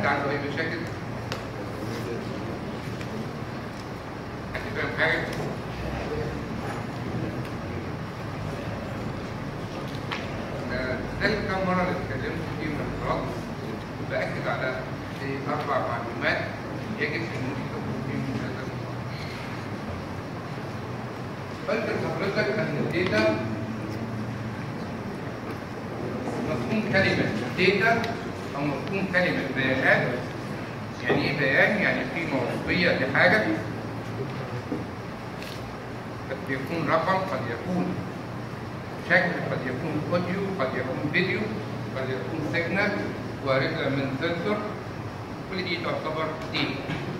حد عنده اي مشاكل؟ حد فاهم حاجه؟ آه، ده الكام مره اللي اتكلمت فيه من الخلاص باكد على إيه، اربع معلومات يجب ان تكون فيهم هذا الموضوع. قلت لحضرتك ان الداتا مفهوم كلمة داتا أو مفهوم كلمة بيانات يعني إيه بيان؟ يعني قيمة وصفية لحاجة قد يكون رقم قد يكون شكل قد يكون أوديو قد يكون فيديو قد يكون سيجنال واردة من سنسور كل دي تعتبر داتا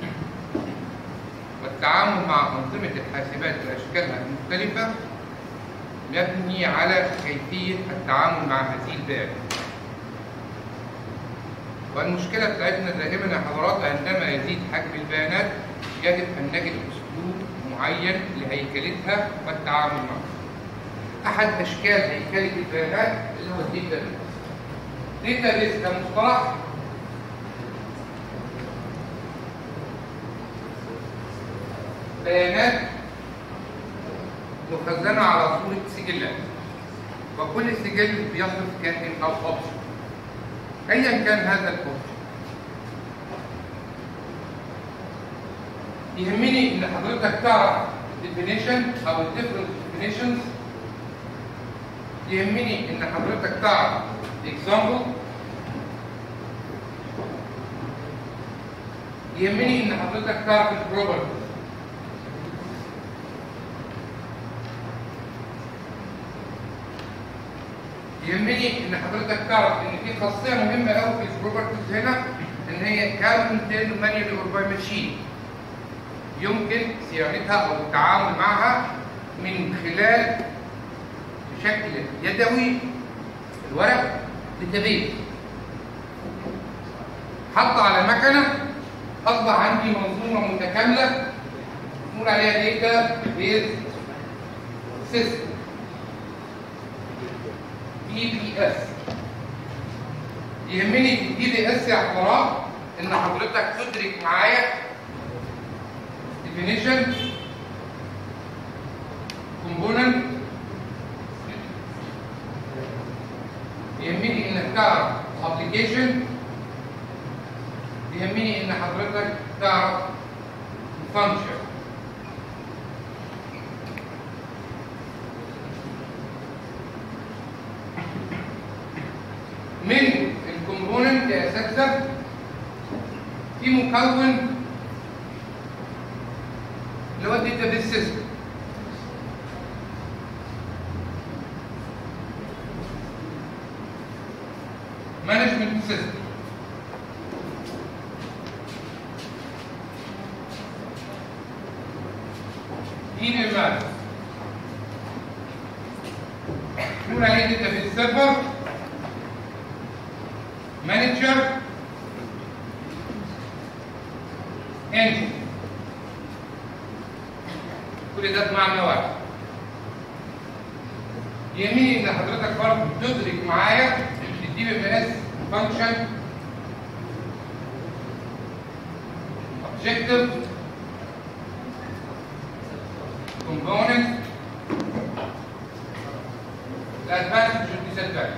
والتعامل مع أنظمة الحاسبات بأشكالها المختلفة مبني على كيفية التعامل مع هذه البيانات. والمشكلة بتاعتنا دائما يا حضرات عندما يزيد حجم البيانات يجب أن نجد أسلوب معين لهيكلتها والتعامل معها. أحد أشكال هيكلة البيانات اللي هو الداتا بيس. داتا بيس ده مصطلح بيانات مخزنة على صورة سجلات وكل سجل بيصف كائن أو أوبجكت أيا كان هذا الأوبجكت يهمني إن حضرتك تعرف definition أو different definitions يهمني إن حضرتك تعرف example يهمني إن حضرتك تعرف البروبرتيز يهمني ان حضرتك تعرف ان في خاصيه مهمه قوي في البروبرتيز هنا ان هي كان كونتين مانيوال اور باي ماشين يمكن صياغتها او التعامل معها من خلال بشكل يدوي الورق لتبيت حط على مكنه اصبح عندي منظومه متكامله نقول عليها داتا بيز سيستم دي بي اس يهمني في الدي بي اس يا حضرات ان حضرتك تدرك معايا definition component يهمني انك تعرف application يهمني ان حضرتك تعرف function من الكومبوننت يا اساتذه في مكون اللي هو الداتا بيس سيستم مانجمنت سيستم مين المال نقول عليه داتا بيس سيرفر مانجر انجن كل ده بمعنى واحد يهمني ان حضرتك برضه تدرك معايا الدي بي اس فانكشن objective component الادفانتج والديسادفانتج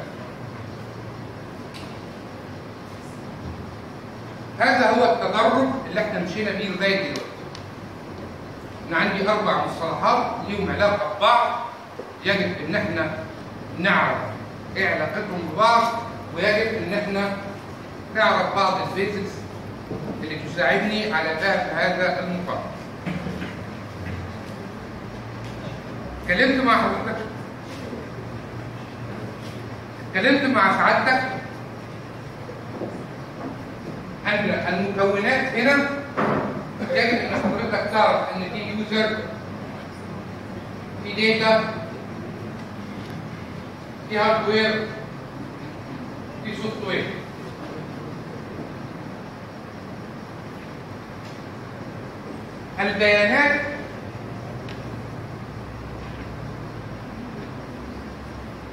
هذا هو التدرج اللي احنا مشينا بيه لغايه دلوقتي. انا عندي اربع مصطلحات ليهم علاقه ببعض يجب ان احنا نعرف ايه علاقتهم ببعض ويجب ان احنا نعرف بعض البيزكس اللي تساعدني على فهم هذا المقام. اتكلمت مع حضرتك اتكلمت مع سعادتك ان المكونات هنا يجب ان حضرتك تعرف ان في يوزر في داتا في هاردوير في سوفت وير البيانات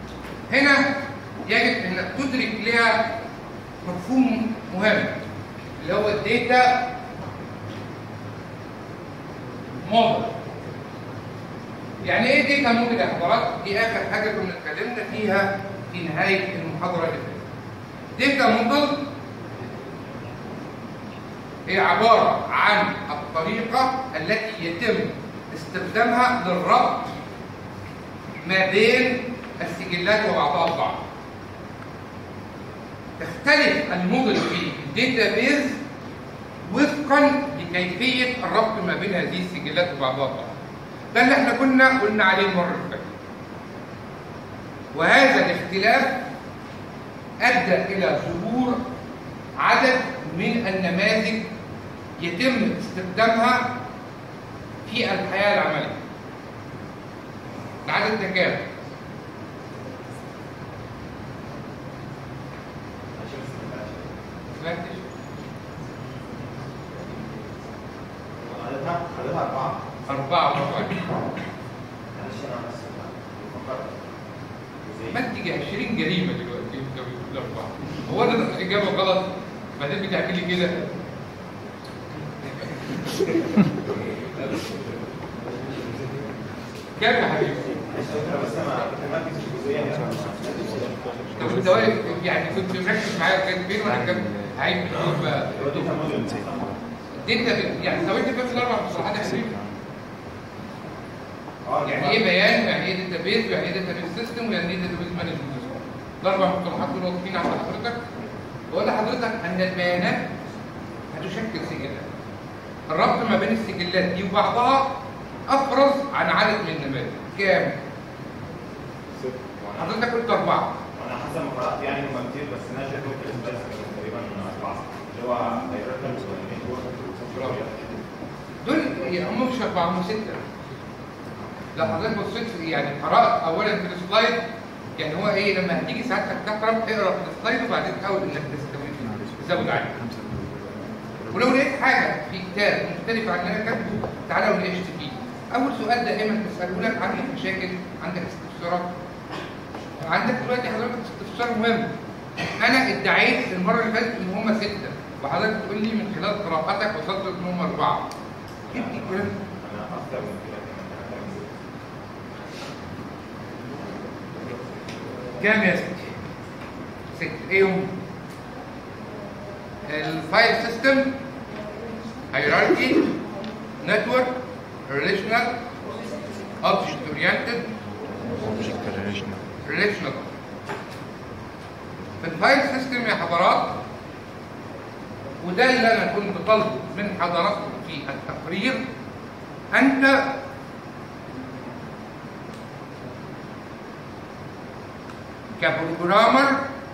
هنا يجب انك تدرك لها مفهوم مهم اللي هو الداتا موديل يعني ايه داتا موديل يا حضرات؟ دي اخر حاجه كنا اتكلمنا فيها في نهايه المحاضره اللي فاتت. داتا موديل هي عباره عن الطريقه التي يتم استخدامها للربط ما بين السجلات وبعضها البعض. تختلف الموديل في الداتابيز وفقا لكيفيه الربط ما بين هذه السجلات وبعضها البعض. ده اللي احنا كنا قلنا عليه المره اللي فاتت. وهذا الاختلاف ادى الى ظهور عدد من النماذج يتم استخدامها في الحياه العمليه. العدد ده كام؟ سمعتش؟ حضرتها حضرتها أربعة أربعة برافو عليك. معلش أنا بس فكرت ما تيجي 20 جريمه دلوقتي انت بتقول اربعه هو انا الاجابه غلط بعدين بتحكي لي كده كام يا حبيبي؟ معلش يا دكتور بس أنا كنت مركز في الجزئية هنا طب انت واقف يعني كنت مركز معايا كان فين وانا كان عايز بتقول بقى هو دي موديل دي انت بت- يعني ثواني بس الاربع مصطلحات يا حبيبي اه يعني ايه بيان يعني ايه داتا بيز يعني ايه داتا بيز سيستم ويعني ايه داتا بيز مانجمنت سيستم الاربع مصطلحات دول واضحين عند حضرتك بقول لحضرتك ان البيانات هتشكل سجلات الربط ما بين السجلات دي وبعضها افرز عن عدد من النماذج كام؟ حضرتك قلت اربعه أنا حسب ما قرأت يعني هم كتير بس أنا شايف ممكن بس تقريبا أربعة اللي هو دايركت برافو. دول هي هم مش اربعه هم سته لو حضرتك بصيت يعني قرات اولا في السلايد يعني هو ايه لما هتيجي ساعتك تقرا اقرا في السلايد وبعدين تحاول انك تستوعب تزود عليه ولو لقيت حاجه في كتاب مختلفه عن اللي انا كاتبه تعالى وناقشت فيه اول سؤال دائما بساله لك عندك مشاكل عندك استفسارات عندك دلوقتي حضرتك استفسار مهم انا ادعيت المره اللي فاتت ان هم سته وحضرتك بتقول لي من خلال قراءتك وصلت ان هم اربعه جبت الكلام أنا أكتر من كده كمان أكتر من كده كام يا ستي؟ ست ايه هم؟ الفايل سيستم هيراركي نتورك ريليشنال اوبجكت اورينتد ريليشنال في الفايل سيستم يا حضرات وده اللي انا كنت طالبه من حضراتكم في التقرير انت كبروجرامر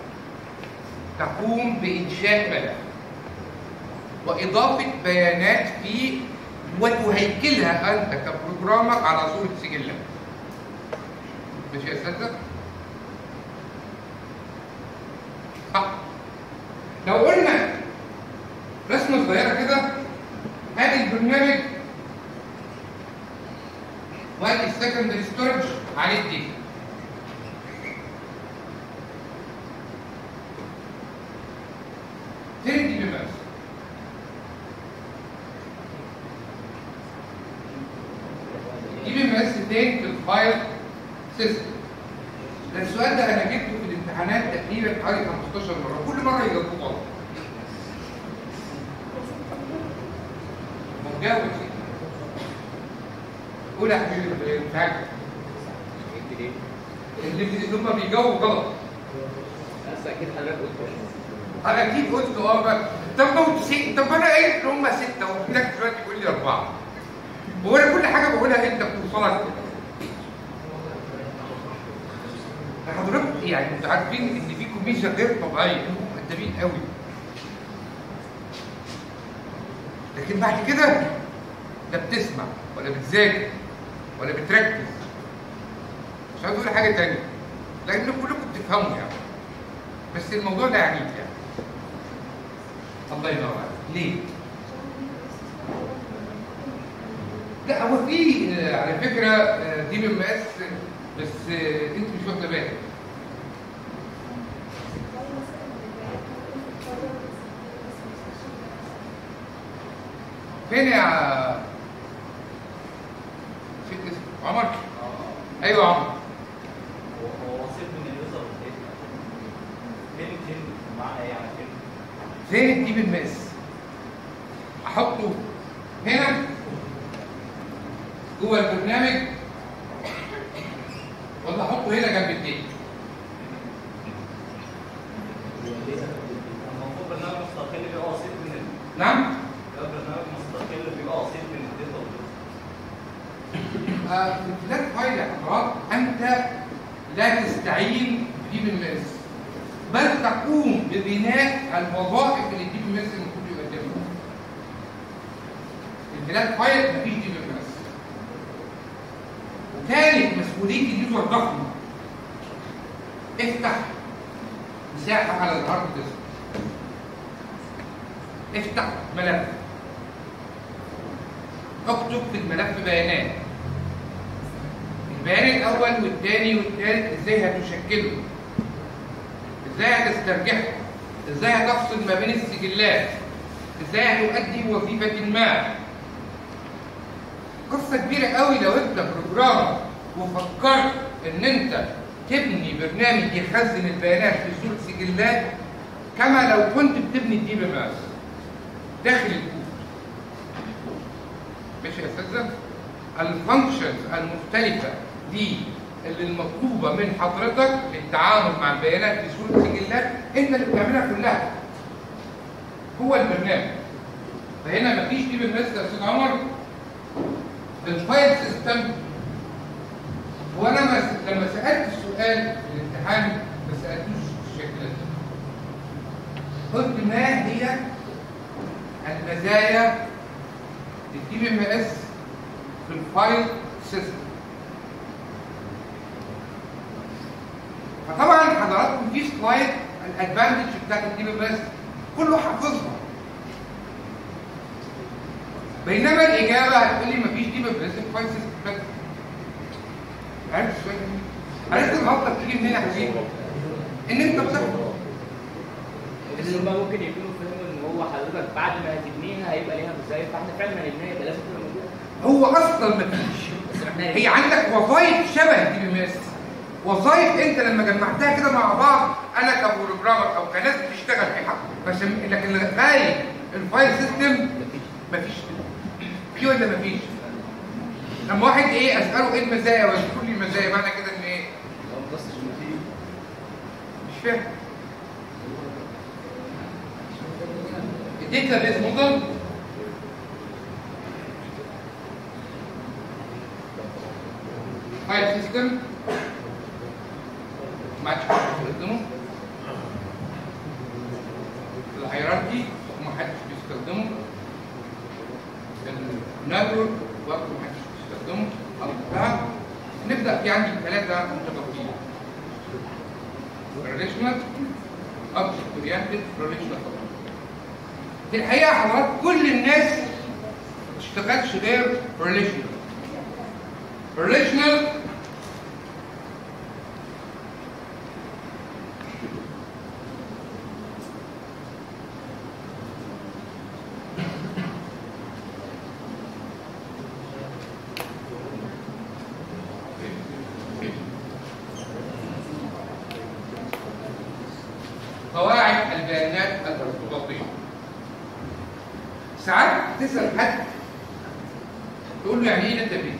تقوم بإنشاء ملف وإضافة بيانات فيه وتهيكلها أنت كبروجرامر على صورة سجلات مش يا أستاذ؟ صح لو قلنا رسمة صغيرة كده ادي البرنامج وادي السكندري ستورج عليه الداتا فين دي بي اس دي بي اس فين في الفايل سيستم ده السؤال ده انا جبته في الامتحانات تقريبا حوالي 15 مره كل مره يجاوبوه غلط مجاوب قول يا حبيبي الامتحان اللي اللي هم بيجاوبوا غلط بس اكيد حضرتك قلت انا اكيد قلت اه بقى طب ما هو تسي- طب ما انا قايل ان هم سته وحضرتك دلوقتي بتقول لي اربعه هو انا كل حاجه بقولها انت بتوصلك كده حضرتك يعني انتوا عارفين ان في كوميشن غير طبيعيه انتوا مؤدبين قوي لكن بعد كده لا بتسمع ولا بتذاكر ولا بتركز مش عايز اقول حاجه تانية لان كلكم بتفهموا يعني بس الموضوع ده عنيف يعني الله ينور عليك ليه؟ لا هو في آه، على فكره آه، دي بي ام اس بس آه، انت مش واخده بالك فين يا نسيت اسمه عمر اه ايوه عمر هو هو وسيط من اليوزر ايه؟ فين الفين معنى ايه يعني فين؟ فين الديب الماس احطه هنا جوه البرنامج ولا احطه هنا جنب الديب المفروض برنامج مستقل بيبقى وسيط من ال... نعم ده برنامج مستقل بيبقى وسيط من الداتا واليوزر آه، في الفلات فايل يا حضرات انت لا تستعين بديب الماس بل تقوم ببناء الوظائف اللي الديب الماس المفروض يقدمها في الفلات فايل مفيش ديب الماس وكانت مسؤوليه اليوزر ضخمه افتح مساحه على الهارد ديسك افتح ملف اكتب في الملف بيانات البيان الاول والثاني والثالث ازاي هتشكله ازاي هتسترجعه ازاي هتفصل ما بين السجلات ازاي هتؤدي وظيفه ما قصه كبيره قوي لو انت بروجرام وفكرت ان انت تبني برنامج يخزن البيانات في صوره سجلات كما لو كنت بتبني الدي بي ماس داخل الكود ماشي يا استاذه الفانكشنز المختلفه دي اللي المطلوبه من حضرتك للتعامل مع البيانات في صوره سجلات انت اللي بتعملها كلها هو البرنامج فهنا مفيش دي بالمثل يا استاذ عمر الفايل سيستم هو انا ما- لما سالت السؤال في الامتحان ما سالتوش بالشكل ده قلت ما هي المزايا للدي ام اس في الفايل سيستم فطبعا حضراتكم في سلايد الادفانتج بتاعت الدي ام اس كله حافظها بينما الاجابه هتقول لي مفيش دي ام اس في الفايل سيستم بس عرفت السؤال ده؟ عرفت الغلطه بتيجي منين يا حبيبي؟ ان انت بتحفظ بس هم ممكن يكونوا فهموا ان هو حضرتك بعد ما هتبنيها هيبقى ليها مزايا فاحنا فعلا هنبنيها يبقى لازم تبقى موجوده هو اصلا مفيش بس احنا هي عندك وظائف شبه الدي بي ام اس وظائف انت لما جمعتها كده مع بعض انا كبروجرامر او كناس بتشتغل في حق بس لكن لغايه الفايل سيستم مفيش في ولا مفيش؟ لما واحد ايه اساله ايه المزايا ويذكر لي المزايا معنى كده ان ايه؟ لو ما بصش المفيد مش فاهم الداتا بيز موديل فايل سيستم ما عادش بيستخدمه الهيراركي ما حدش بيستخدمه النيتورك برضه ما حدش بيستخدمه الكلاود نبدا في عندي ثلاثه متفقين relational object oriented relational في الحقيقه حضرات كل الناس ما تشتغلش غير relational relational قواعد البيانات الارتباطيه ساعات تسال حد تقول له يعني ايه داتابيز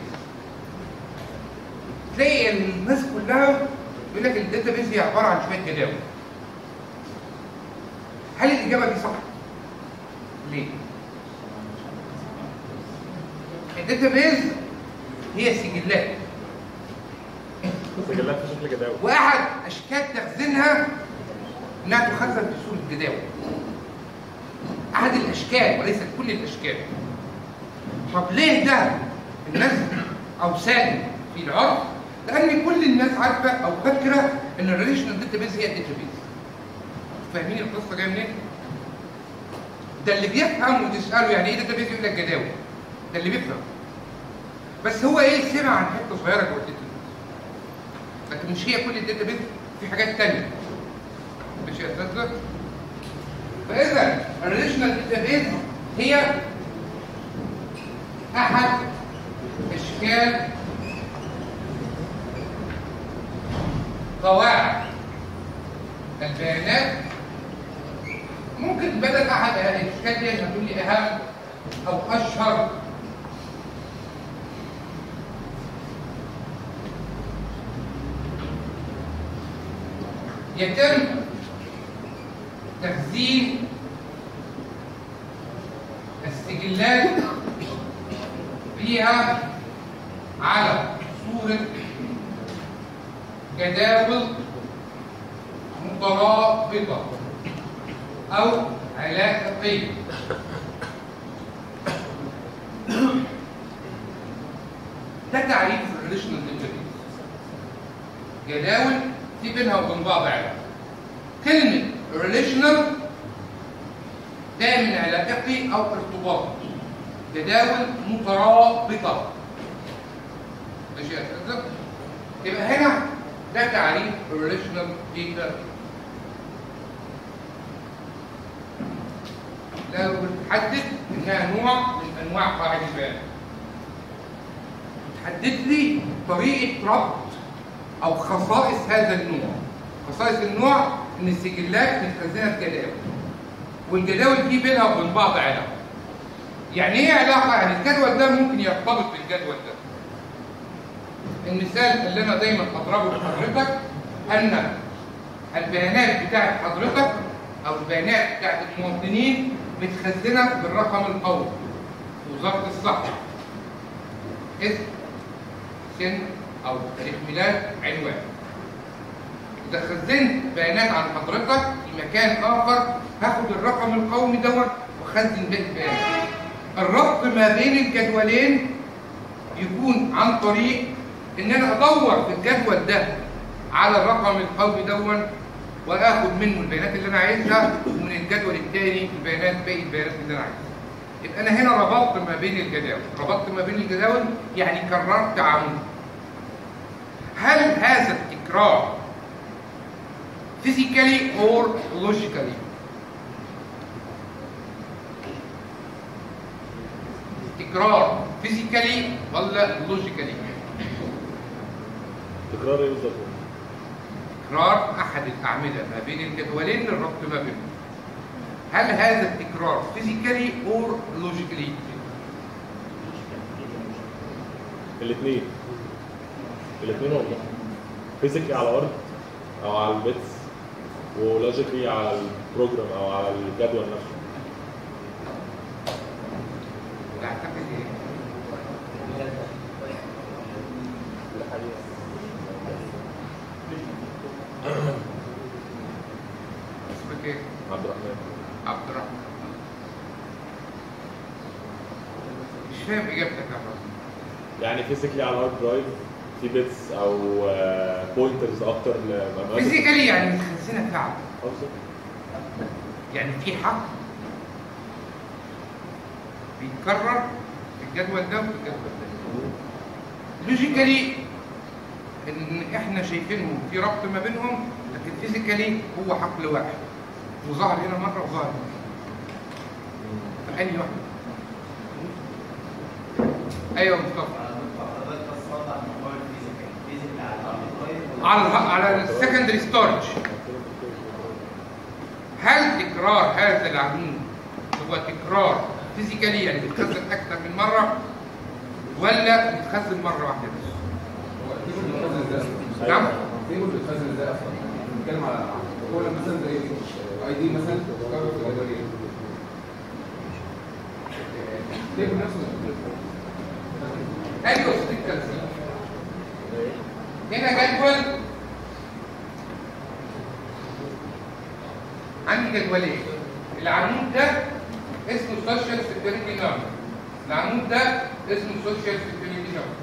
تلاقي الناس كلها يقول لك الداتابيز هي عباره عن شويه جداول هل الاجابه دي صح ليه الداتابيز هي سجلات سجلات في شكل جداول واحد اشكال تخزينها انها تخزن في صوره جداول احد الاشكال وليست كل الاشكال طب ليه ده الناس او سائل في العرف لان كل الناس عارفه او فاكره ان الريليشنال داتابيز هي الداتابيز فاهمين القصه جايه منين ده اللي بيفهم وتساله يعني ايه داتابيز يقول لك جداول ده اللي بيفهم بس هو ايه سمع عن حته صغيره جوه الداتابيز لكن مش هي كل الداتابيز في حاجات تانية ماشي يا استاذ فاذا الريليشنال داتابيز هي احد اشكال قواعد البيانات ممكن بدل احد الاشكال دي هتقول لي اهم او اشهر يتم تخزين السجلات فيها على صورة جداول مترابطة أو علاقتية ده تعريف الريليشنال داتابيز جداول في بينها وبين بعض علاقة كلمة ريليشنال ده من علاقتي أو ارتباط جداول مترابطة ماشي يا أستاذ؟ يبقى هنا ده تعريف الريليشنال داتا لو بتحدد انها نوع من انواع قاعده البيانات تحدد لي طريقه ربط او خصائص هذا النوع خصائص النوع ان السجلات متخزنه في جداول والجداول دي بينها وبين بعض علاقه يعني ايه علاقه يعني الجدول ده ممكن يرتبط بالجدول ده المثال اللي انا دايما اضربه لحضرتك ان البيانات بتاعت حضرتك او البيانات بتاعت المواطنين متخزنه بالرقم القومي وزاره الصحه اسم سن او تاريخ ميلاد عنوان اذا خزنت بيانات عن حضرتك في مكان اخر هاخد الرقم القومي دوت واخزن باقي البيانات الربط ما بين الجدولين يكون عن طريق ان انا ادور في الجدول ده على الرقم القومي دون واخد منه البيانات اللي انا عايزها ومن الجدول الثاني البيانات باقي البيانات اللي انا عايزها يبقى انا هنا ربطت ما بين الجداول ربطت ما بين الجداول يعني كررت عمود هل هذا التكرار physically or logically تكرار physically ولا logically تكرار ايه بالظبط؟ تكرار احد الاعمده ما بين الجدولين للربط ما بينهم هل هذا التكرار physically or logically الاثنين الاثنين والله فيزيكلي على الارض او على البيتس ولوجيكلي على البروجرام او على الجدول نفسه اعتقد ايه اسمك ايه عبد الرحمن عبد الرحمن مش فاهم اجابتك يا حسن يعني فيزيكلي على الهارد درايف في بيتس او بوينترز اكتر لمعلومات فيزيكالي يعني متخزنه فعلا أوصل. يعني في حق بيتكرر في الجدول ده وفي الجدول ده لوجيكالي ان احنا شايفينهم في ربط ما بينهم لكن فيزيكالي هو حقل واحد وظهر هنا مره وظهر هنا فاني واحد ايوه مصطفى على الها- على السكندري ستورج هل تكرار هذا العمود هو تكرار فيزيكالي يعني بيتخزن اكثر من مره ولا بيتخزن مره واحده بس؟ نعم تيبل بيتخزن ازاي اصلا؟ بنتكلم على هو لما مثلا زي اي دي مثلا تكرر في الجدولين تيبل نفسه ايوه ست التخزين هنا جدول عندي جدولين العمود ده اسمه سوشيال سيكيورتي نمبر العمود ده اسمه سوشيال سيكيورتي نمبر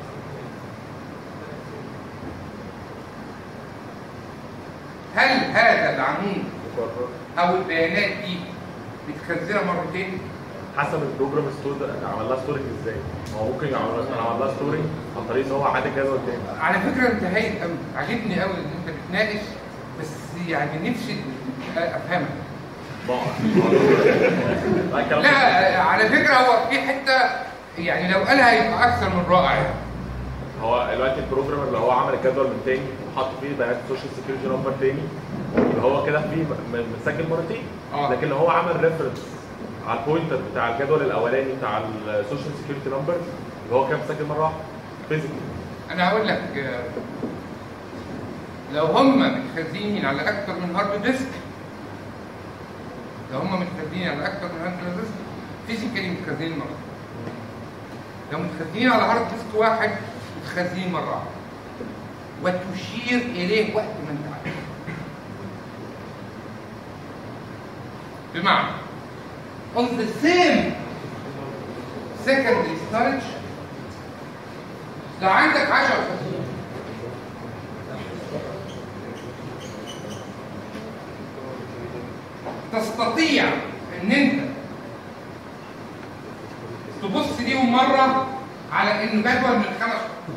هل هذا العمود مكرر او البيانات دي متخزنه مرتين حسب البروجرام ستور ده عمل لها ستورنج ازاي؟ ما هو ممكن يعمل مثلا عمل لها ستورنج عن طريق ان هو عادي جدول تاني على فكره انت هايل قوي عاجبني قوي ان انت بتناقش بس يعني نفسي افهمك ما لا الكلام لا على فكره هو في حته يعني لو قالها يبقى اكثر من رائع يعني. هو دلوقتي البروجرامر اللي هو عمل الجدول من تاني وحط فيه بيانات السوشيال سكيورتي نمبر تاني يبقى هو كده فيه م- متسجل مرتين آه. لكن لو هو عمل ريفرنس على البوينتر بتاع الجدول الاولاني بتاع السوشيال سكيورتي نمبر يبقى هو كده مسجل مره واحده فيزيكال انا هقول لك آه، لو هم متخزنين على اكثر من هارد ديسك لو هم متخزنين على اكثر من هارد ديسك فيزيكالي متخزنين مره لو متخزنين على هارد ديسك واحد متخزنين مره واحده وتشير اليه وقت ما انت عايز بمعنى on the same secondary storage لو عندك 10 خزين تستطيع ان انت تبص ليهم مره على انه جدول من خمس خطوط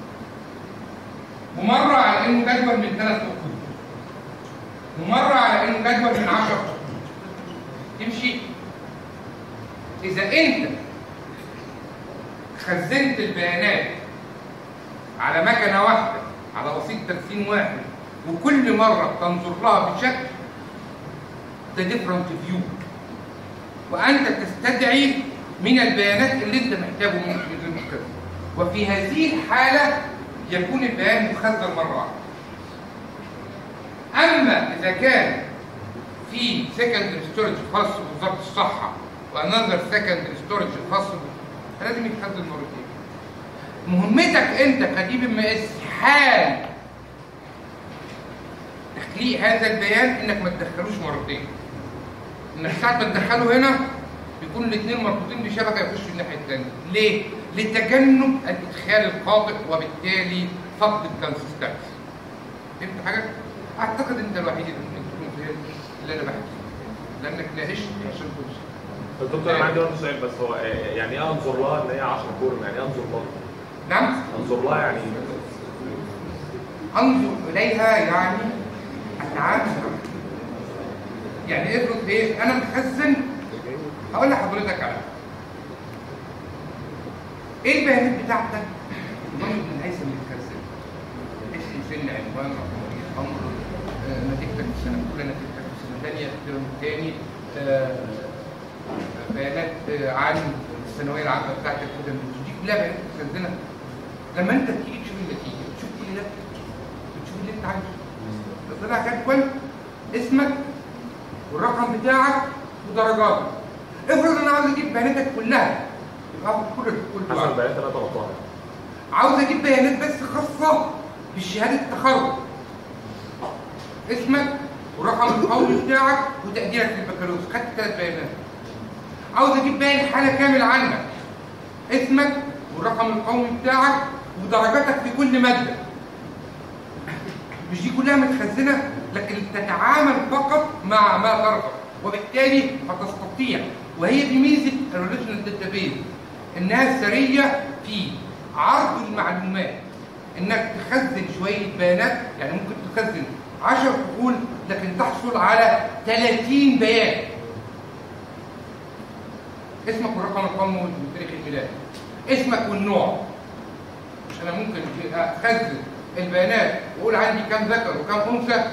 ومره على انه جدول من ثلاث خطوط ومره على انه جدول من 10 خطوط تمشي اذا انت خزنت البيانات على مكنه واحده على وسيط تخزين واحد وكل مره تنظر لها بشكل ده ديفرنت فيو وانت تستدعي من البيانات اللي انت محتاجه من المخزن وفي هذه الحاله يكون البيان مخزن مره واحده اما اذا كان في سكندري ستورج خاص بوزاره الصحه وانذر سكندري ستورج خاص ب- فلازم يتخزن مرتين مهمتك انت كديب ام اس حال تخليق هذا البيان انك ما تدخلوش مرتين انك ساعه ما تدخله هنا يكون الاثنين مربوطين بشبكه يخشوا الناحيه الثانيه ليه لتجنب الادخال الخاطئ وبالتالي فقد الكونسستنسي فهمت حاجه اعتقد انت الوحيد اللي ممكن تكون فهمت اللي انا بحكي لانك ناقشت عشان توصل طب دكتور انا عندي برضه سؤال بس هو آه، يعني ايه انظر لها ان هي 10 كور يعني ايه انظر لها؟ نعم انظر لها يعني انظر اليها يعني اتعامل معها. يعني افرض ايه انا مخزن هقول لحضرتك على ايه البيانات بتاعتك المهم من حيث المتخزن اسم سن عنوان رقم امر آه، نتيجتك في السنه الاولى نتيجتك في السنه الثانيه الترم الثاني آه، بيانات آه، عن الثانويه العامه بتاعتك كده دي كلها بيانات متخزنه لما انت تيجي تشوف النتيجه تشوف ايه ده بتشوف اللي انت عايزه طلع جدول اسمك والرقم بتاعك ودرجاتك افرض انا عاوز اجيب بياناتك كلها يبقى هاخد كل كل حسب واحد البيانات اللي انا طلبتها عاوز اجيب بيانات بس خاصه بشهاده التخرج اسمك والرقم القومي بتاعك وتقديرك في البكالوريوس خدت ثلاث بيانات عاوز اجيب باقي الحاله كامل عنك اسمك والرقم القومي بتاعك ودرجاتك في كل ماده مش دي كلها متخزنه لكن تتعامل فقط مع ما ترغب وبالتالي فتستطيع وهي دي ميزه الريليشنال داتابيز انها سريه في عرض المعلومات انك تخزن شويه بيانات يعني ممكن تخزن 10 فصول لكن تحصل على 30 بيان اسمك والرقم القومي وتاريخ الميلاد اسمك والنوع مش انا ممكن اخزن البيانات واقول عندي كام ذكر وكام انثى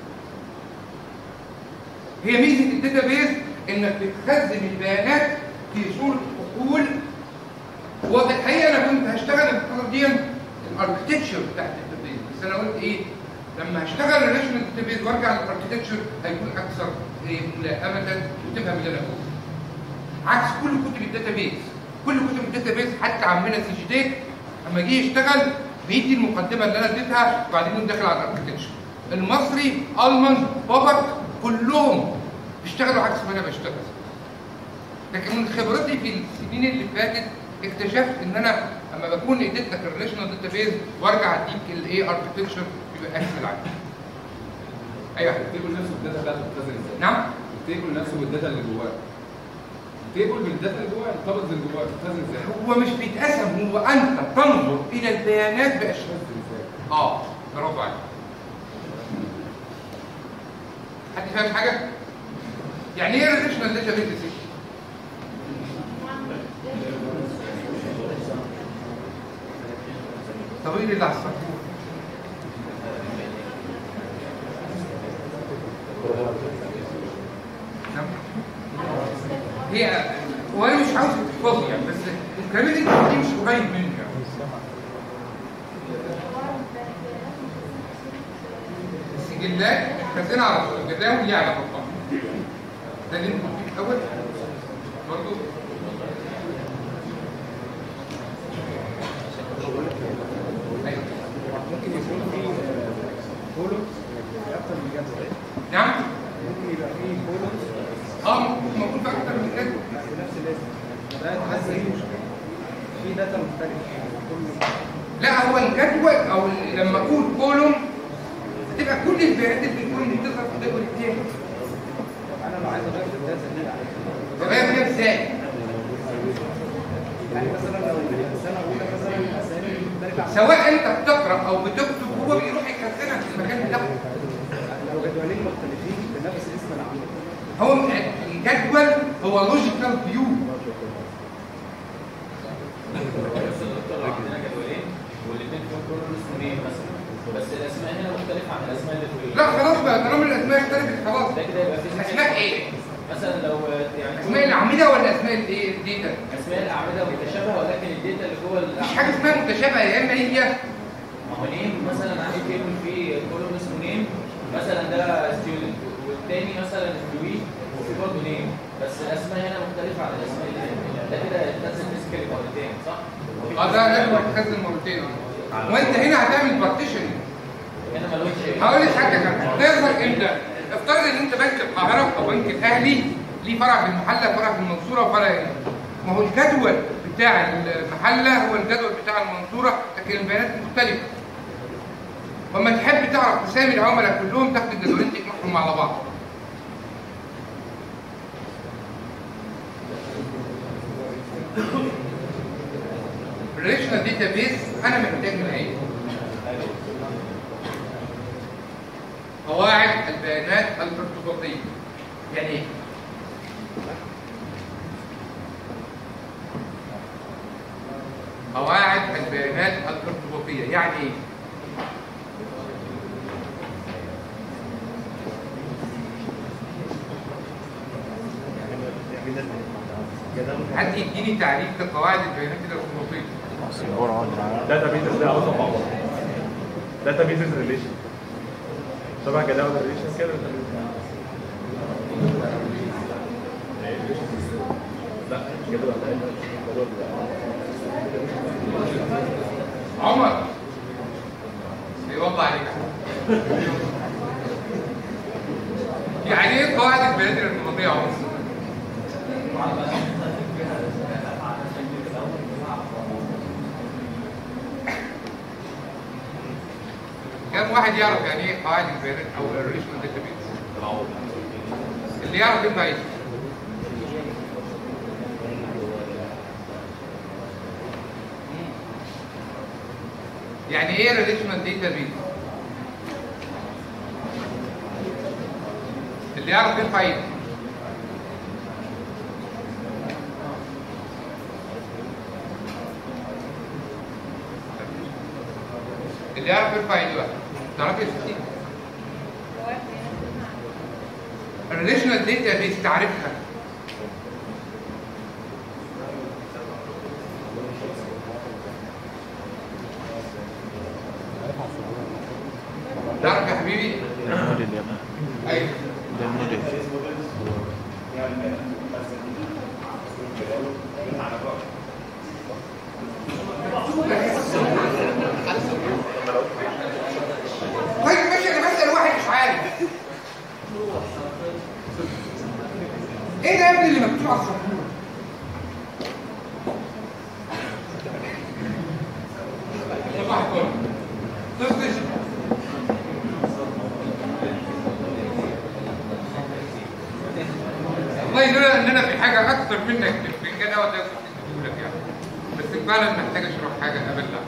هي ميزه الداتابيز انك بتخزن البيانات في صوره فصول وفي الحقيقه انا كنت هشتغل الفتره دي الاركتكتشر بتاعت الداتابيز بس انا قلت ايه لما هشتغل ريليشنال داتابيز وارجع للاركتكتشر هيكون اكثر إيه ملائمه وتفهم اللي انا بقوله عكس كل كتب الداتابيز كل كتب الداتابيز حتى عمنا سجديك لما جه يشتغل بيدي المقدمه اللي انا اديتها وبعدين يقوم داخل على الاركتكتشر المصري المان بابك كلهم بيشتغلوا عكس ما انا بشتغل لكن من خبرتي في السنين اللي فاتت اكتشفت ان انا لما بكون اديت لك الريليشنال داتابيز وارجع اديك الايه اركتكتشر بيبقى اسهل عليك ايوه التيبل نفسه الداتا بتاعته بتتخزن ازاي؟ نعم التيبل نفسه والداتا اللي جواه التيبل بالداتا اللي جواه الطبق اللي جواه بتتخزن ازاي؟ هو مش بيتقسم هو انت تنظر الى البيانات باشكال بتتخزن ازاي؟ اه برافو عليك حد فاهم حاجه يعني ايه ريليشنال داتابيز الطويل اللي على السبورة نعم. هي وانا مش عاوز تحفظي يعني بس الكلام اللي انت بتقوليه مش قريب مني يعني. السجلات خزينة على طول الجداول ليها على بطال ده اللي انت قلتيه في الاول برضه ايوه ممكن يكون في كولوم اكتر من جدول نعم ممكن يبقى في كولوم اه ممكن موجود في اكتر من كده في نفس الاسم ده تحس في داتا مختلفه كل لا هو الجدول او ال- لما اقول كولوم هتبقى كل البيانات اللي في الكولوم دي تظهر في الجدول التاني انا لو عايز اغير في الداتا دي تمام كده ازاي؟ يعني مثلا لو السنه الاولى مثلا اسامي مختلفه عن سواء انت بتقرا او بتكتب هو بيروح يخزنها في المكان بتاعه لو جدولين مختلفين بنفس اسم العمود هو الجدول هو لوجيكال فيو عندنا جدولين والاثنين فيهم كل اسمه نيم مثلا بس الاسماء هنا مختلفه عن الاسماء اللي في لا خلاص بقى طالما الاسماء اختلفت خلاص ده كده يبقى في اسماء ايه؟ مثلا لو يعني اسماء الاعمده ولا اسماء الايه الداتا؟ اسماء الاعمده متشابهه ولكن الداتا اللي جوه مفيش الأعمدة- حاجه اسمها متشابهه يا اما هي ما هو نيم مثلا عندي تيبل فيه كولوم اسمه نيم مثلا ده ستودنت والتاني مثلا امبلوي وفي برضه نيم بس الاسماء هنا مختلفه عن الاسماء اللي هنا ده كده لازم تسكري مرتين صح؟ اه ده لازم تخزن مرتين اه وانت هنا هتعمل بارتيشن هنا ملوش هقول لك حاجه كمان هتظهر امتى؟ افترض ان انت بنك القاهره او بنك الاهلي ليه فرع في المحله فرع في المنصوره وفرع هنا ما هو الجدول بتاع المحله هو الجدول بتاع المنصوره لكن البيانات مختلفه وما تحب تعرف اسامي العملاء كلهم تاخد الجدولين تجمعهم على بعض الريليشنال داتابيز انا محتاج من ايه؟ قواعد البيانات الارتباطيه يعني ايه؟ قواعد البيانات الارتباطيه يعني ايه؟ حد يديني تعريف لقواعد البيانات الارتباطيه داتا بيزز ده علاقه مع بعض داتا بيزز ريليشن طبعا جداول الريليشن كده لا جدول جدول عمر بيوضع عليك يعني ايه قواعد البيانات الارتباطيه يا عمر؟ كم واحد يعرف يعني ايه قواعد البيانات او الريليشنال داتابيز؟ اللي يعرف ينفع يسمع يعني ايه ريليشنال داتابيز؟ اللي يعرف ينفع يسمع اللي يعرف يرفع ايده واحد تعرفي يا ستي الريليشنال داتا بيس تعرفها تعرف يا حبيبي ايوه طيب ماشي انا بسال واحد مش عارف ايه ده يا ابني اللي مكتوب على السبوره صباح الفل تصدش والله لولا ان انا في حاجه اكتر منك في الفنجان دوت كنت اديته لك يعني بس فعلا محتاج اشرب حاجه قبل لا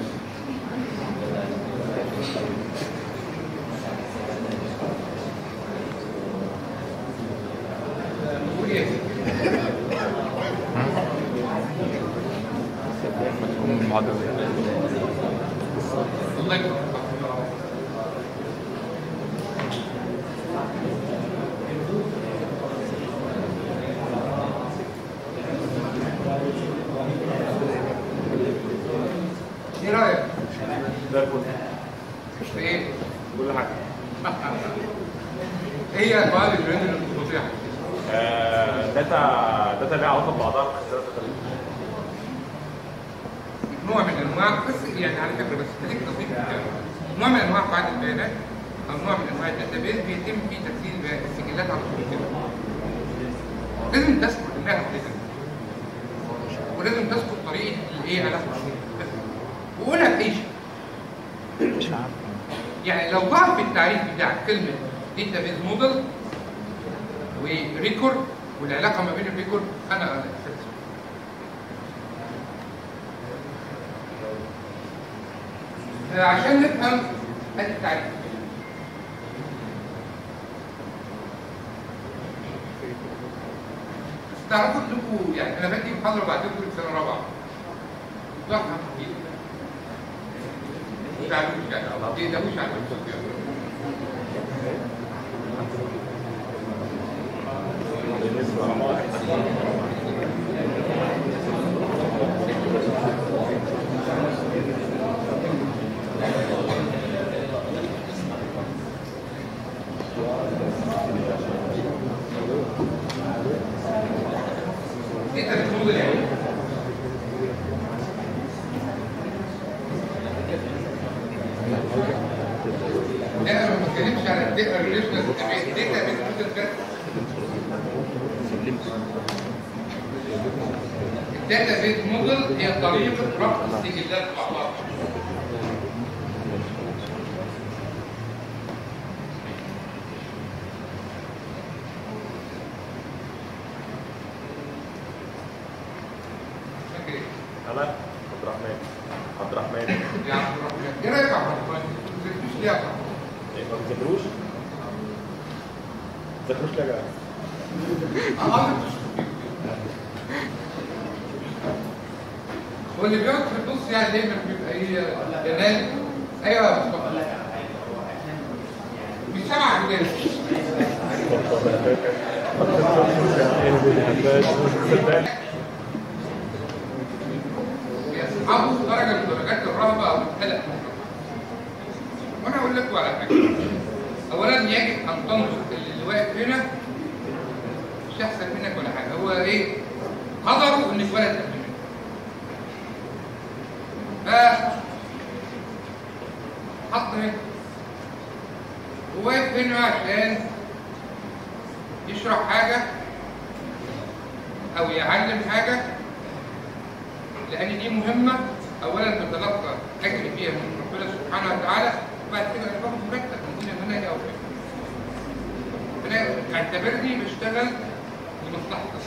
قول يا سيدي كل حاجه هي انواع البيانات الارتباطيه آه، داتا داتا ليها علاقه ببعضها باختلاف التاريخ نوع من انواع بس يعني على فكره بس خليك دقيق جدا. نوع من انواع قاعده البيانات او نوع من انواع الداتابيز بيتم فيه تسجيل بيانات- السجلات على طول كده لازم تذكر انها كده ولازم تذكر طريقه الايه علاقه بس وقولها في اي شيء يعني لو ضعف التعريف بتاع كلمه داتابيز موديل وريكورد والعلاقه ما بين الريكورد انا انا أساسي. آه، عشان نفهم هذا التعريف تعرفوا انكم يعني انا بدي محاضره بعدكم في سنه رابعه ضحى كتير ما تعرفوش يعني ما تقدروش على نفسكم يعني. انت بتقول يعني لا انا ما بتكلمش على الداتا ريليشنال الداتا بتقول الداتا بيز موديل هي طريقه ربط السجلات مع بعض فاكر ايه؟ انا عبد الرحمن عبد الرحمن يا عبد الرحمن ايه رايك يا عبد الرحمن؟ ما بتذاكرش ليه يا عبد الرحمن؟ إيه، ما بتذاكروش ما بتذاكروش ليه يا جدع؟ اه هو اللي بيقعد في النص يعني دايما بيبقى ايه جنان ايوه يا مصطفى مش سامع جنان يصحبوا درجه من درجات الرهبه او القلق وانا اقول لكم على حاجه اولا يجب ان تنظر اللي واقف هنا مش احسن منك ولا حاجه هو ايه قدره ان اتولد قبل منك ف حط هنا هو واقف هنا عشان يشرح حاجه او يعلم حاجه لان دي مهمه اولا تتلقى اجر فيها من ربنا سبحانه وتعالى وبعد كده انا باخد مرتب من دين المناهج او كده ربنا اعتبرني بشتغل لمصلحتك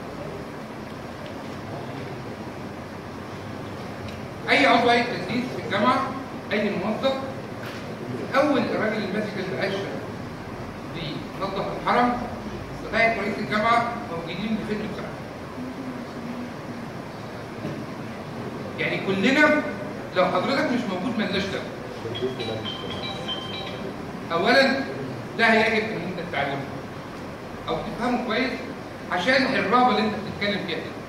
اي عضو هيئه تدريس في الجامعه اي موظف اول الراجل اللي ماسك المقشه بينظف الحرم لغايه رئيس الجامعه موجودين بخدمه ساعه يعني كلنا لو حضرتك مش موجود مالناش دعوه اولا ده هيجب ان انت تتعلمه او تفهمه كويس عشان الرهبه اللي انت بتتكلم فيها دي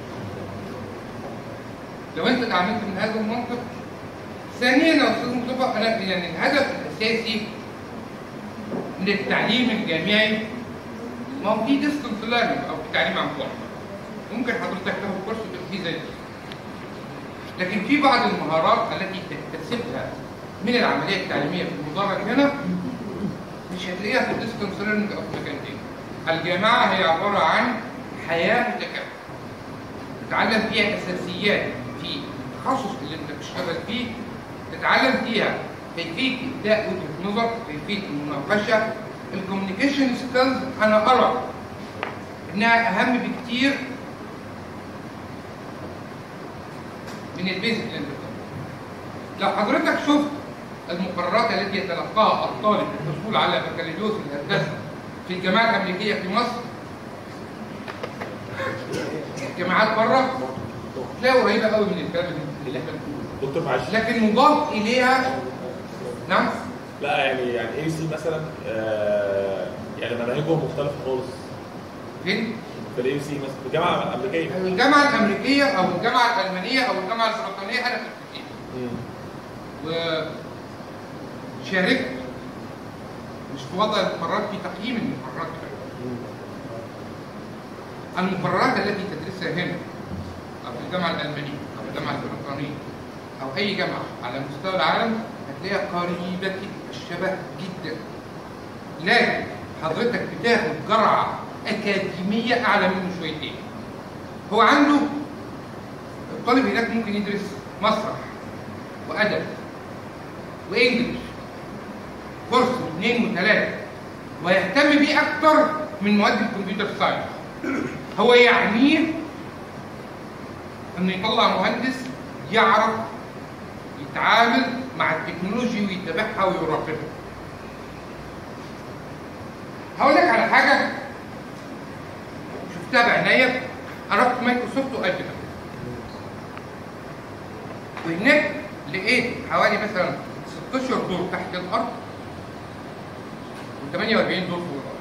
لو انت اتعاملت من هذا المنطق ثانيا يا استاذ مصطفى انا يعني الهدف الاساسي من التعليم الجامعي ما هو في ديستنس ليرنينج او في تعليم عن بعد ممكن حضرتك تاخد كورس في زي ده. لكن في بعض المهارات التي تكتسبها من العمليه التعليميه في المدرج هنا مش هتلاقيها في الديستنس ليرنينج او في مكان تاني. الجامعه هي عباره عن حياه متكامله. تتعلم فيها اساسيات في التخصص اللي انت بتشتغل فيه تتعلم فيها كيفيه ابداء وجهه نظر كيفيه المناقشه الكوميونيكيشن سكيلز انا ارى انها اهم بكتير من البيزك اللي انت بتاخده. لو حضرتك شفت المقررات التي يتلقاها الطالب للحصول على بكالوريوس الهندسه في الجامعات الامريكيه في مصر الجامعات بره تلاقي قريبه قوي من الكلام اللي احنا بنقوله دكتور معلش لكن مضاف اليها نعم لا يعني يعني اي سي مثلا آه يعني مناهجهم مختلفه خالص فين؟ في الاي سي مثلا في الجامعه الامريكيه الجامعه الامريكيه او الجامعه الالمانيه او الجامعه البريطانيه انا كنت فيها مم. وشاركت مش في وضع المقررات في تقييم المقررات المقررات التي تدرسها هنا او في الجامعه الالمانيه او الجامعه البريطانيه او اي جامعه على مستوى العالم هتلاقيها قريبه الشبه جدا لكن حضرتك بتاخد جرعه اكاديميه اعلى منه شويتين هو عنده الطالب هناك ممكن يدرس مسرح وادب وانجلش كورس واثنين وثلاثه ويهتم بيه اكتر من مواد الكمبيوتر ساينس هو يعنيه انه يطلع مهندس يعرف يتعامل مع التكنولوجيا ويتابعها ويراقبها هقول لك على حاجه شفتها بعناية انا رحت مايكروسوفت وقدمت وهناك لقيت حوالي مثلا 16 دور تحت الارض و 48 دور فوق الارض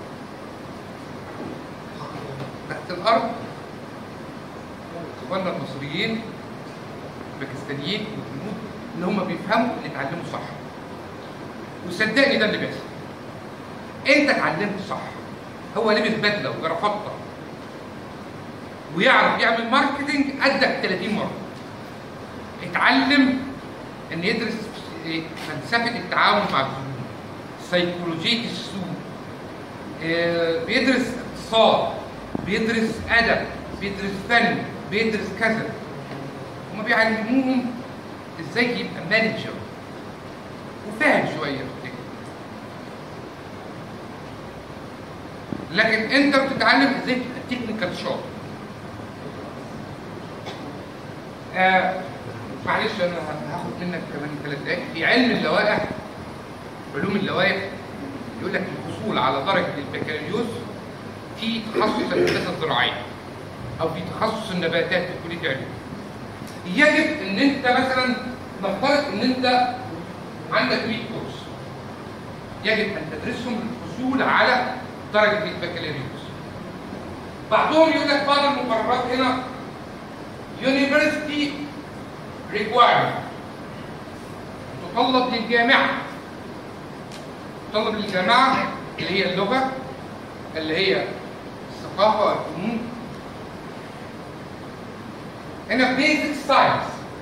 تحت الارض اخواننا المصريين الباكستانيين والهنود اللي هم بيفهموا اللي اتعلموا صح وصدقني ده اللي بيحصل انت اتعلمت صح هو لبس بدله وجرافطه ويعرف يعمل ماركتنج قدك 30 مره اتعلم ان يدرس فلسفه التعامل مع الزبون سيكولوجيه السوق آه، بيدرس اقتصاد بيدرس ادب بيدرس فن بيدرس كذا هما بيعلموهم ازاي يبقى مانجر وفاهم شويه في التكنيك لكن انت بتتعلم ازاي تبقى تكنيكال شاطر آه معلش انا هاخد منك كمان ثلاث دقائق في علم اللوائح علوم اللوائح يقول لك الحصول على درجه البكالوريوس في تخصص الهندسه الزراعيه او في تخصص النباتات في كليه علوم يجب ان انت مثلا نفترض ان انت عندك 100 كورس يجب ان تدرسهم للحصول على درجه البكالوريوس بعضهم يقول لك بعض المقررات هنا university requirement تطلب للجامعه تطلب للجامعه اللي هي اللغه اللي هي الثقافه والفنون هنا بيزك ساينس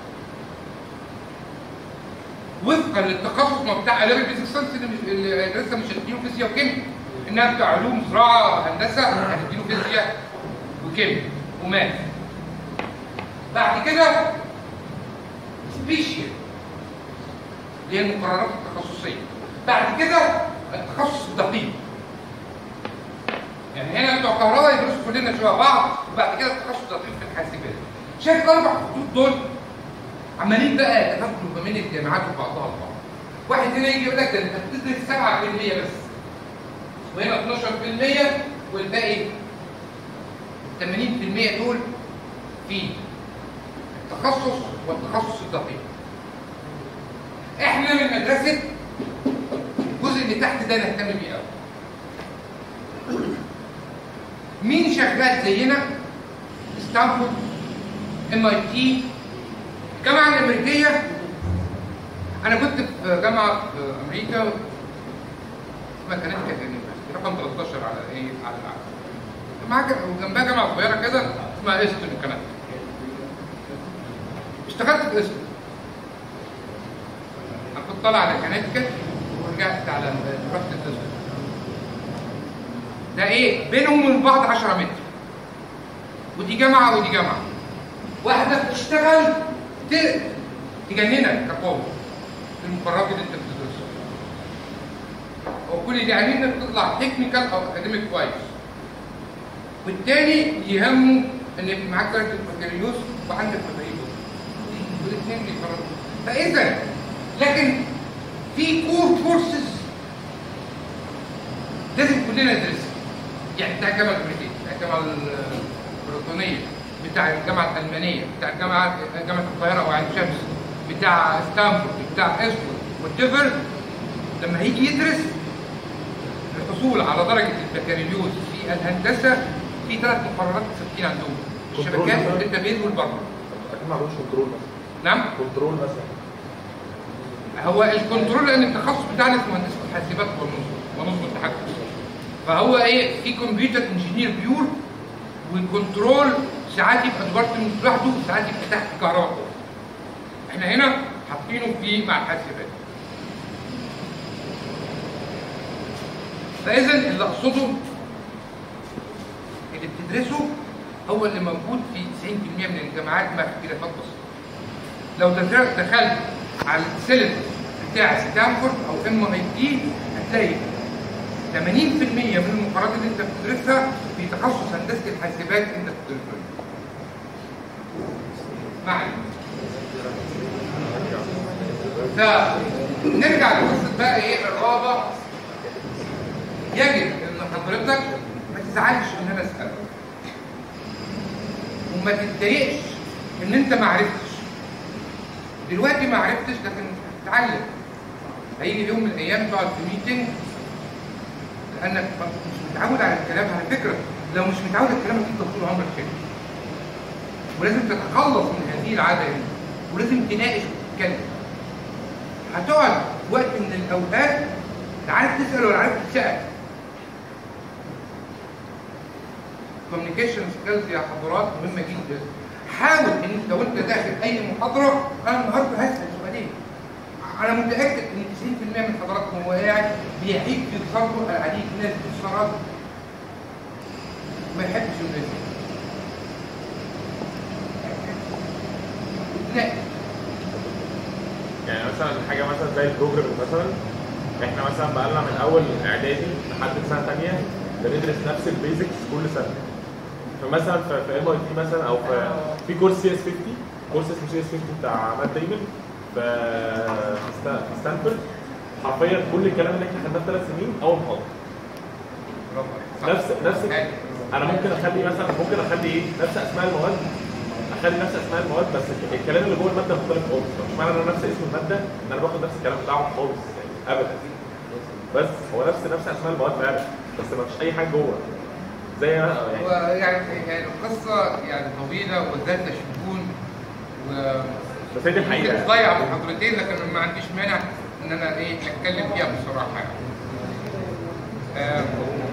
وفقا للتخصص ما بتاع اداب البيزك ساينس اللي مش- اللي لسه مش هتديله فيزياء وكيمياء انها بتاع علوم زراعه هندسه هتديله فيزياء وكيمياء وماث بعد كده سبيشال اللي هي المقررات التخصصيه بعد كده التخصص الدقيق يعني هنا بتوع كهرباء يدرسوا كلنا شبه بعض وبعد كده التخصص الدقيق في الحاسبات شايف الاربع خطوط دول عمالين بقى يتفاضلوا ما بين الجامعات وبعضها البعض واحد هنا يجي يقول لك ده انت بتدرس 7% بس وهنا 12% والباقي 80% دول في التخصص والتخصص الدقيق احنا من مدرسه الجزء اللي تحت ده نهتم بيه قوي مين شغال زينا ستانفورد ام اي تي الجامعه الامريكيه انا كنت في جامعه في امريكا اسمها كانت رقم 13 على ايه على العالم معاها ج- وجنبها جامعه صغيره كده اسمها ايستون كانت اشتغلت في ايستون انا كنت طالع على كنتيكت ورجعت على رحت ايستون ده ايه بينهم وبين بعض 10 متر ودي جامعه ودي جامعه واحده بتشتغل ت- تجننك كقوم في المقررات اللي انت بتدرسها وكل اللي عليه انك تطلع تكنيكال او اكاديميك كويس والتاني يهمه ان يبقى معاك درجه البكالوريوس وعندك مفاهيم والاثنين بيفرقوا فاذا لكن في كور كورسز لازم كلنا ندرسها يعني بتاع الجامعه الامريكيه بتاع الجامعه البريطانيه بتاع الجامعه الالمانيه بتاع الجامعه جامعه القاهره وعين شمس بتاع ستانفورد بتاع اسفورد والتفر لما هيجي يدرس الحصول على درجه البكالوريوس في الهندسه في ثلاث مقررات ثابتين عندهم الشبكات كنترول. والداتابيز والبرمجه اكيد ما عندوش كنترول مثلا نعم كنترول مثلا هو الكنترول لان التخصص بتاعنا اسمه هندسه الحاسبات والنظم ونظم التحكم فهو ايه في كمبيوتر انجينير بيور والكنترول ساعات يبقى ديبارتمنت لوحده وساعات يبقى تحت كهرباء احنا هنا حاطينه في مع الحاسبات فاذا اللي اقصده اللي بتدرسه هو اللي موجود في 90% من الجامعات مع اختلافات بسيطه لو دخلت دخلت على السيلبس بتاع ستانفورد او ام اي تي هتلاقي 80% من المقررات اللي انت بتدرسها في تخصص هندسه الحاسبات انت بتدرسها معنا فنرجع لقصه بقى ايه الرابع يجب ان حضرتك ما تزعلش ان انا اسالك وما تتضايقش ان انت ما عرفتش دلوقتي ما عرفتش لكن هتتعلم هيجي يوم من الايام تقعد في ميتنج لانك مش متعود على الكلام على فكره لو مش متعود على الكلام هتفضل طول عمرك كده ولازم تتخلص من هذه العاده دي ولازم تناقش وتتكلم هتقعد وقت من الاوقات لا عارف تسال ولا عارف تتسال كوميونيكيشن سكيلز يا حضرات مهمه جدا حاول ان انت وانت داخل اي محاضره انا النهارده هسال سؤالين انا متاكد ان 90% من حضراتكم وهو قاعد بيحيك في صدره العديد من الاستفسارات ما يحبش الناس لا يعني مثلا حاجه مثلا زي البروجرام مثلا احنا مثلا بقالنا من اول اعدادي لحد سنه ثانيه بندرس نفس البيزكس كل سنه فمثلا في في ام اي تي مثلا او في في كورس سي اس 50 كورس اسمه سي اس 50 بتاع مات دايمون في في ستا- في ستانفورد حرفيا كل الكلام اللي احنا خدناه في ثلاث سنين اول محاضره برافو عليك. نفس نفس انا ممكن اخلي مثلا ممكن اخلي ايه نفس اسماء المواد اخلي نفس اسماء المواد بس الكلام اللي جوه الماده مختلف خالص مش معنى ان انا نفس اسم الماده ان انا باخد نفس الكلام بتاعهم خالص يعني ابدا بس هو نفس نفس اسماء المواد فعلا بس ما فيش اي حاجه جوه زي ما يعني ويعني يعني القصه يعني طويله وذات شجون و بس هي دي ممكن الحقيقه تضيع محاضرتين لكن ما عنديش مانع ان انا ايه اتكلم فيها بصراحه يعني. آم،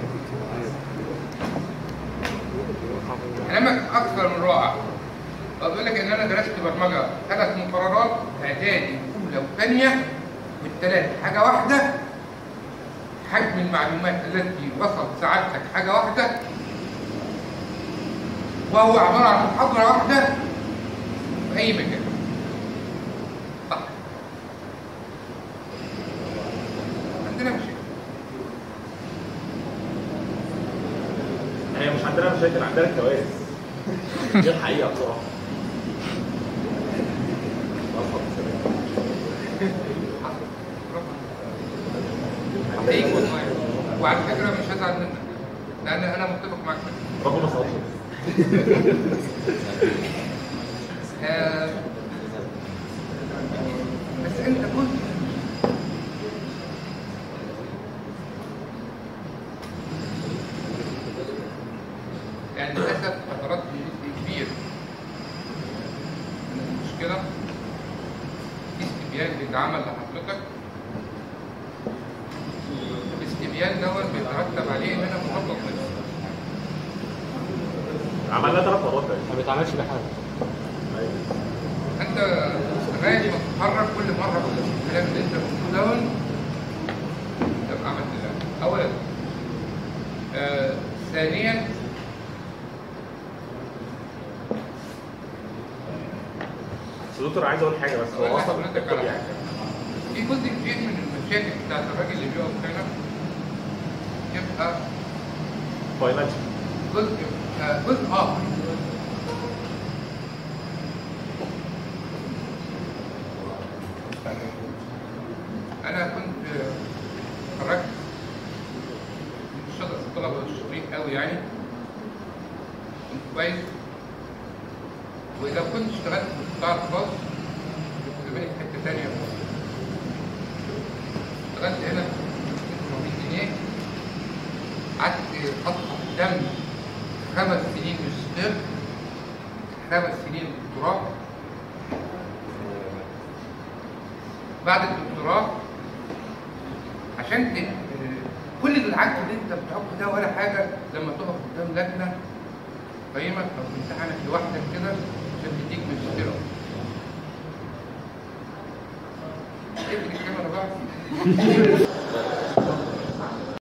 كلامك اكثر من رائع بقول لك ان انا درست برمجه ثلاث مقررات اعدادي اولى وثانيه والثلاث حاجه واحده حجم المعلومات التي وصلت سعادتك حاجه واحده وهو عباره عن محاضره واحده في اي مكان صح عندنا مشكله هي مش عندنا مشاكل عندنا كوارث دي الحقيقه بصراحه هيجي والله وعلى فكره مش هزعل منك لان انا متفق معاك في ده. ربنا صوت آه، بس انت كنت يعني للاسف فترات جزء كبير من المشكله في استبيان بيتعمل لحضرتك الاستبيان دوت بيترتب عليه ان انا مخطط نفسي عملناه ثلاث مرات تقريبا ما بيتعملش بحاجه أيوة. انت لغايه ما تتحرك كل مره بتقول الكلام اللي انت بتقوله دون تبقى عملت ده اولا آه ثانيا بس دكتور عايز اقول حاجه بس أقول هو لك اصلا حضرتك على حاجة. في جزء كبير من المشاكل بتاعت الراجل اللي بيقف هنا يبقى فاينانشال جزء آه جزء اخر انا كنت آه، اتخرجت من شغل الطلبه الشاطرين قوي يعني كنت كويس واذا كنت اشتغلت في القطاع الخاص كنت زماني في حته ثانيه اشتغلت هنا ب 800 جنيه قعدت اطلع دم خمس سنين ماجستير خمس سنين دكتوراه بعد الدكتوراه عشان ت- كل العك اللي انت بتحطه ده ولا حاجه لما تقف قدام لجنه قيمك او تمتحنك لوحدك كده عشان تديك ماجستير اقفل الكاميرا بقى